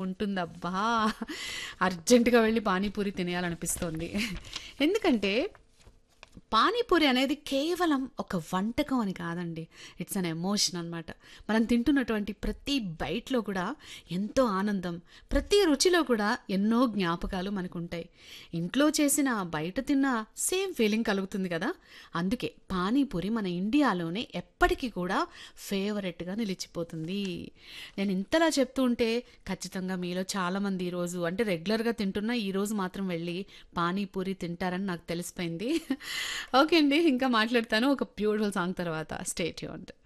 ఉంటుందబ్బా అర్జెంటుగా వెళ్ళి పానీపూరి తినేయాలనిపిస్తోంది ఎందుకంటే పానీపూరి అనేది కేవలం ఒక వంటకం అని కాదండి ఇట్స్ అన్ ఎమోషన్ అనమాట మనం తింటున్నటువంటి ప్రతి బైట్లో కూడా ఎంతో ఆనందం ప్రతి రుచిలో కూడా ఎన్నో జ్ఞాపకాలు మనకు ఉంటాయి ఇంట్లో చేసిన బయట తిన్న సేమ్ ఫీలింగ్ కలుగుతుంది కదా అందుకే పానీపూరి మన ఇండియాలోనే ఎప్పటికీ కూడా ఫేవరెట్గా నిలిచిపోతుంది నేను ఇంతలా చెప్తూ ఉంటే ఖచ్చితంగా మీలో చాలామంది ఈరోజు అంటే రెగ్యులర్గా తింటున్న ఈరోజు మాత్రం వెళ్ళి పానీపూరి తింటారని నాకు తెలిసిపోయింది ఓకే అండి ఇంకా మాట్లాడతాను ఒక బ్యూటిఫుల్ సాంగ్ తర్వాత స్టేట్ యూంట్